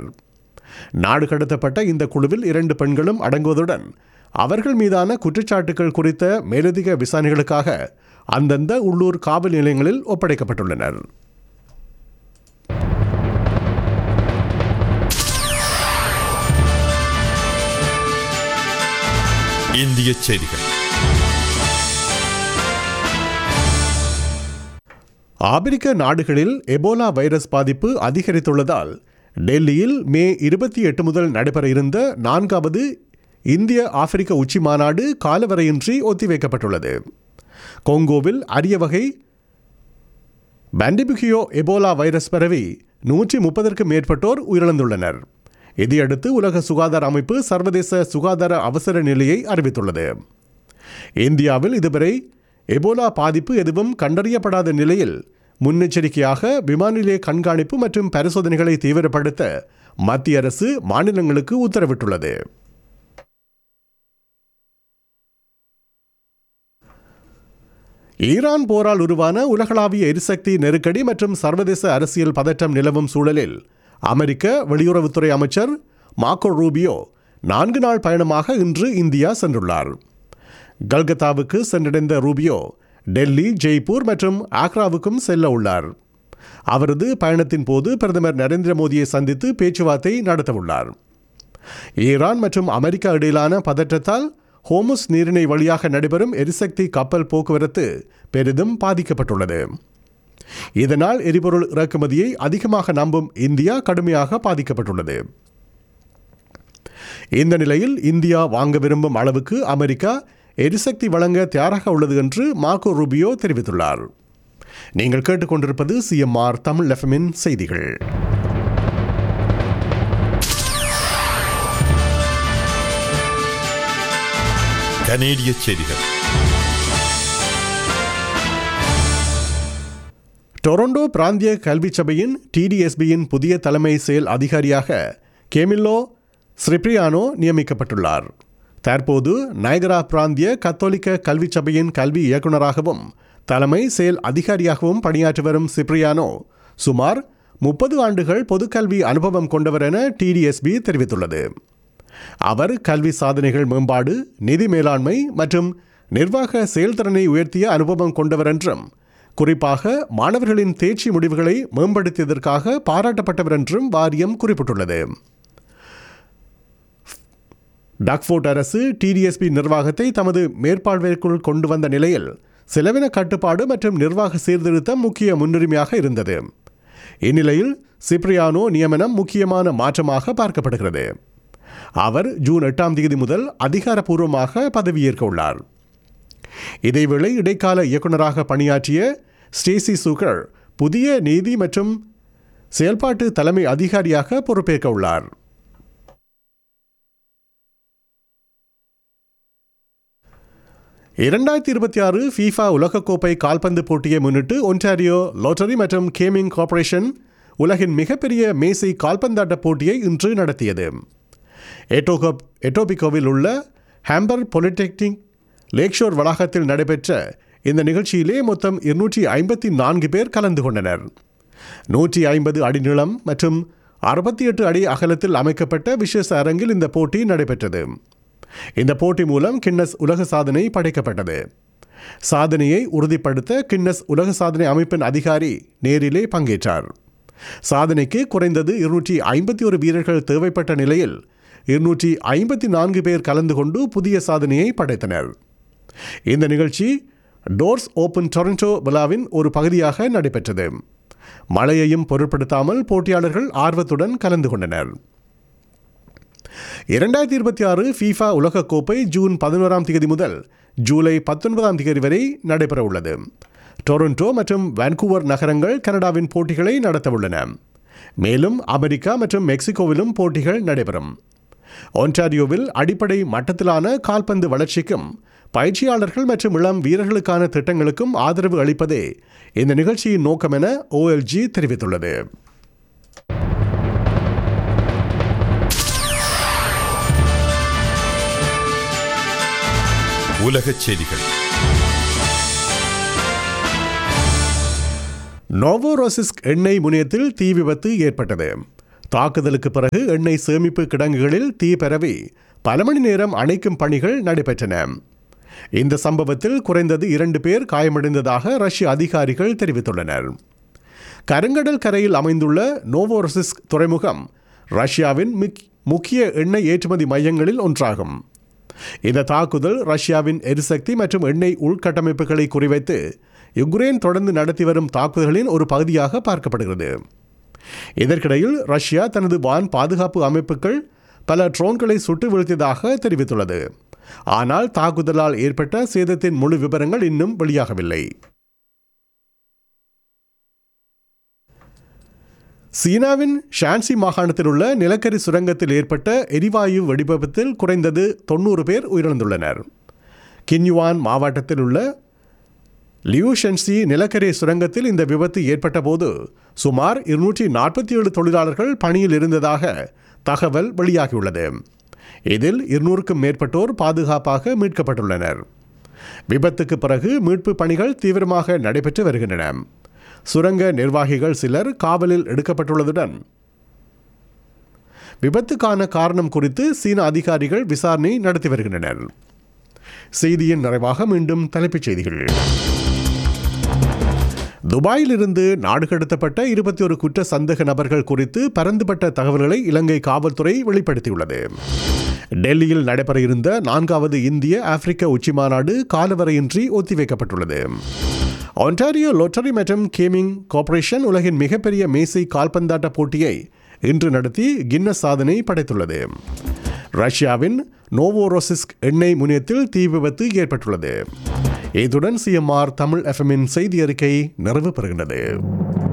தெரிவித்துள்ளனர் நாடு கடத்தப்பட்ட இந்த குழுவில் இரண்டு பெண்களும் அடங்குவதுடன் அவர்கள் மீதான குற்றச்சாட்டுகள் குறித்த மேலதிக விசாரணைகளுக்காக அந்தந்த உள்ளூர் காவல் நிலையங்களில் ஒப்படைக்கப்பட்டுள்ளனர் இந்திய செய்திகள் ஆப்பிரிக்க நாடுகளில் எபோலா வைரஸ் பாதிப்பு அதிகரித்துள்ளதால் டெல்லியில் மே இருபத்தி எட்டு முதல் நடைபெற இருந்த நான்காவது இந்திய ஆப்பிரிக்க உச்சி மாநாடு காலவரையின்றி ஒத்திவைக்கப்பட்டுள்ளது கொங்கோவில் அரிய வகை பாண்டிபிகியோ எபோலா வைரஸ் பரவி நூற்றி முப்பதற்கும் மேற்பட்டோர் உயிரிழந்துள்ளனர் இதையடுத்து உலக சுகாதார அமைப்பு சர்வதேச சுகாதார அவசர நிலையை அறிவித்துள்ளது இந்தியாவில் இதுவரை எபோலா பாதிப்பு எதுவும் கண்டறியப்படாத நிலையில் முன்னெச்சரிக்கையாக விமான நிலைய கண்காணிப்பு மற்றும் பரிசோதனைகளை தீவிரப்படுத்த மத்திய அரசு மாநிலங்களுக்கு உத்தரவிட்டுள்ளது ஈரான் போரால் உருவான உலகளாவிய எரிசக்தி நெருக்கடி மற்றும் சர்வதேச அரசியல் பதற்றம் நிலவும் சூழலில் அமெரிக்க வெளியுறவுத்துறை அமைச்சர் மார்க்கோ ரூபியோ நான்கு நாள் பயணமாக இன்று இந்தியா சென்றுள்ளார் கல்கத்தாவுக்கு சென்றடைந்த ரூபியோ டெல்லி ஜெய்ப்பூர் மற்றும் ஆக்ராவுக்கும் செல்ல உள்ளார் அவரது பயணத்தின் போது பிரதமர் நரேந்திர மோடியை சந்தித்து பேச்சுவார்த்தை நடத்தவுள்ளார் ஈரான் மற்றும் அமெரிக்கா இடையிலான பதற்றத்தால் ஹோமுஸ் நீரிணை வழியாக நடைபெறும் எரிசக்தி கப்பல் போக்குவரத்து பெரிதும் பாதிக்கப்பட்டுள்ளது இதனால் எரிபொருள் இறக்குமதியை அதிகமாக நம்பும் இந்தியா கடுமையாக பாதிக்கப்பட்டுள்ளது இந்த நிலையில் இந்தியா வாங்க விரும்பும் அளவுக்கு அமெரிக்கா எரிசக்தி வழங்க தயாராக உள்ளது என்று மார்க்கோ ரூபியோ தெரிவித்துள்ளார் நீங்கள் கேட்டுக்கொண்டிருப்பது சிஎம்ஆர் தமிழ் எஃப்எம்மின் செய்திகள் கனேடிய செய்திகள் டொரண்டோ பிராந்திய கல்விச் சபையின் டிடிஎஸ்பியின் புதிய தலைமை செயல் அதிகாரியாக கேமில்லோ ஸ்ரிப்ரியானோ நியமிக்கப்பட்டுள்ளார் தற்போது நயகரா பிராந்திய கத்தோலிக்க கல்விச் சபையின் கல்வி இயக்குநராகவும் தலைமை செயல் அதிகாரியாகவும் பணியாற்றி வரும் சிப்ரியானோ சுமார் முப்பது ஆண்டுகள் பொதுக்கல்வி அனுபவம் கொண்டவர் என டிடிஎஸ்பி தெரிவித்துள்ளது அவர் கல்வி சாதனைகள் மேம்பாடு நிதி மேலாண்மை மற்றும் நிர்வாக செயல்திறனை உயர்த்திய அனுபவம் கொண்டவர் என்றும் குறிப்பாக மாணவர்களின் தேர்ச்சி முடிவுகளை மேம்படுத்தியதற்காக பாராட்டப்பட்டவர் என்றும் வாரியம் குறிப்பிட்டுள்ளது டாக்ஃபோர்ட் அரசு டிடிஎஸ்பி நிர்வாகத்தை தமது மேற்பார்வைக்குள் கொண்டு வந்த நிலையில் செலவின கட்டுப்பாடு மற்றும் நிர்வாக சீர்திருத்தம் முக்கிய முன்னுரிமையாக இருந்தது இந்நிலையில் சிப்ரியானோ நியமனம் முக்கியமான மாற்றமாக பார்க்கப்படுகிறது அவர் ஜூன் எட்டாம் தேதி முதல் அதிகாரப்பூர்வமாக பதவியேற்க உள்ளார் இதேவேளை இடைக்கால இயக்குநராக பணியாற்றிய ஸ்டேசி சூக்கர் புதிய நீதி மற்றும் செயல்பாட்டு தலைமை அதிகாரியாக பொறுப்பேற்க உள்ளார் இரண்டாயிரத்தி இருபத்தி ஆறு ஃபீஃபா உலகக்கோப்பை கால்பந்து போட்டியை முன்னிட்டு ஒன்டாரியோ லாட்டரி மற்றும் கேமிங் கார்ப்பரேஷன் உலகின் மிகப்பெரிய மேசை கால்பந்தாட்ட போட்டியை இன்று நடத்தியது எட்டோகோ எட்டோபிகோவில் உள்ள ஹாம்பர் பொலிடெக்னிக் லேக்ஷோர் வளாகத்தில் நடைபெற்ற இந்த நிகழ்ச்சியிலே மொத்தம் இருநூற்றி ஐம்பத்தி நான்கு பேர் கலந்து கொண்டனர் நூற்றி ஐம்பது அடி நீளம் மற்றும் அறுபத்தி எட்டு அடி அகலத்தில் அமைக்கப்பட்ட விசேஷ அரங்கில் இந்த போட்டி நடைபெற்றது இந்த போட்டி மூலம் கின்னஸ் உலக சாதனை படைக்கப்பட்டது சாதனையை உறுதிப்படுத்த கின்னஸ் உலக சாதனை அமைப்பின் அதிகாரி நேரிலே பங்கேற்றார் சாதனைக்கு குறைந்தது இருநூற்றி ஐம்பத்தி ஒரு வீரர்கள் தேவைப்பட்ட நிலையில் இருநூற்றி ஐம்பத்தி நான்கு பேர் கலந்து கொண்டு புதிய சாதனையை படைத்தனர் இந்த நிகழ்ச்சி டோர்ஸ் ஓப்பன் டொரண்டோ விழாவின் ஒரு பகுதியாக நடைபெற்றது மழையையும் பொருட்படுத்தாமல் போட்டியாளர்கள் ஆர்வத்துடன் கலந்து கொண்டனர் இரண்டாயிரத்தி இருபத்தி ஆறு ஃபீஃபா உலகக்கோப்பை ஜூன் பதினோராம் தேதி முதல் ஜூலை பத்தொன்பதாம் தேதி வரை நடைபெற உள்ளது டொரண்டோ மற்றும் வான்கூவர் நகரங்கள் கனடாவின் போட்டிகளை நடத்தவுள்ளன மேலும் அமெரிக்கா மற்றும் மெக்சிகோவிலும் போட்டிகள் நடைபெறும் ஒன்டாரியோவில் அடிப்படை மட்டத்திலான கால்பந்து வளர்ச்சிக்கும் பயிற்சியாளர்கள் மற்றும் இளம் வீரர்களுக்கான திட்டங்களுக்கும் ஆதரவு அளிப்பதே இந்த நிகழ்ச்சியின் நோக்கம் என ஓஎல்ஜி தெரிவித்துள்ளது உலகச் செய்திகள் நோவோரோசிஸ்க் எண்ணெய் முனையத்தில் தீ விபத்து ஏற்பட்டது தாக்குதலுக்கு பிறகு எண்ணெய் சேமிப்பு கிடங்குகளில் தீ பரவி பல மணி நேரம் அணைக்கும் பணிகள் நடைபெற்றன இந்த சம்பவத்தில் குறைந்தது இரண்டு பேர் காயமடைந்ததாக ரஷ்ய அதிகாரிகள் தெரிவித்துள்ளனர் கருங்கடல் கரையில் அமைந்துள்ள நோவோரசிஸ்க் துறைமுகம் ரஷ்யாவின் மிக்- முக்கிய எண்ணெய் ஏற்றுமதி மையங்களில் ஒன்றாகும் இந்த தாக்குதல் ரஷ்யாவின் எரிசக்தி மற்றும் எண்ணெய் உள்கட்டமைப்புகளை குறிவைத்து யுக்ரைன் தொடர்ந்து நடத்தி வரும் தாக்குதல்களின் ஒரு பகுதியாக பார்க்கப்படுகிறது இதற்கிடையில் ரஷ்யா தனது வான் பாதுகாப்பு அமைப்புகள் பல ட்ரோன்களை சுட்டு வீழ்த்தியதாக தெரிவித்துள்ளது ஆனால் தாக்குதலால் ஏற்பட்ட சேதத்தின் முழு விவரங்கள் இன்னும் வெளியாகவில்லை சீனாவின் ஷான்சி மாகாணத்தில் உள்ள நிலக்கரி சுரங்கத்தில் ஏற்பட்ட எரிவாயு வெடிவிபத்தில் குறைந்தது தொண்ணூறு பேர் உயிரிழந்துள்ளனர் கின்யுவான் மாவட்டத்தில் உள்ள லியூஷன்சி நிலக்கரி சுரங்கத்தில் இந்த விபத்து ஏற்பட்டபோது சுமார் இருநூற்றி நாற்பத்தி ஏழு தொழிலாளர்கள் பணியில் இருந்ததாக தகவல் வெளியாகியுள்ளது இதில் இருநூறுக்கும் மேற்பட்டோர் பாதுகாப்பாக மீட்கப்பட்டுள்ளனர் விபத்துக்கு பிறகு மீட்பு பணிகள் தீவிரமாக நடைபெற்று வருகின்றன சுரங்க நிர்வாகிகள் சிலர் காவலில் எடுக்கப்பட்டுள்ளதுடன் விபத்துக்கான காரணம் குறித்து சீன அதிகாரிகள் விசாரணை நடத்தி வருகின்றனர் செய்தியின் நிறைவாக மீண்டும் தலைப்புச் செய்திகள் துபாயிலிருந்து நாடு கடத்தப்பட்ட இருபத்தி ஒரு குற்ற சந்தேக நபர்கள் குறித்து பரந்துபட்ட தகவல்களை இலங்கை காவல்துறை வெளிப்படுத்தியுள்ளது டெல்லியில் நடைபெற இருந்த நான்காவது இந்திய ஆப்பிரிக்க உச்சிமாநாடு காலவரையின்றி ஒத்திவைக்கப்பட்டுள்ளது ஒன்டாரியோ லோட்டரி மற்றும் கேமிங் கார்ப்பரேஷன் உலகின் மிகப்பெரிய மேசை கால்பந்தாட்ட போட்டியை இன்று நடத்தி கின்னஸ் சாதனை படைத்துள்ளது ரஷ்யாவின் நோவோரோசிஸ்க் எண்ணெய் முனையத்தில் தீ விபத்து ஏற்பட்டுள்ளது இத்துடன் சிஎம்ஆர் தமிழ் எஃப்எம்மின் செய்தி அறிக்கை நிறைவு பெறுகின்றது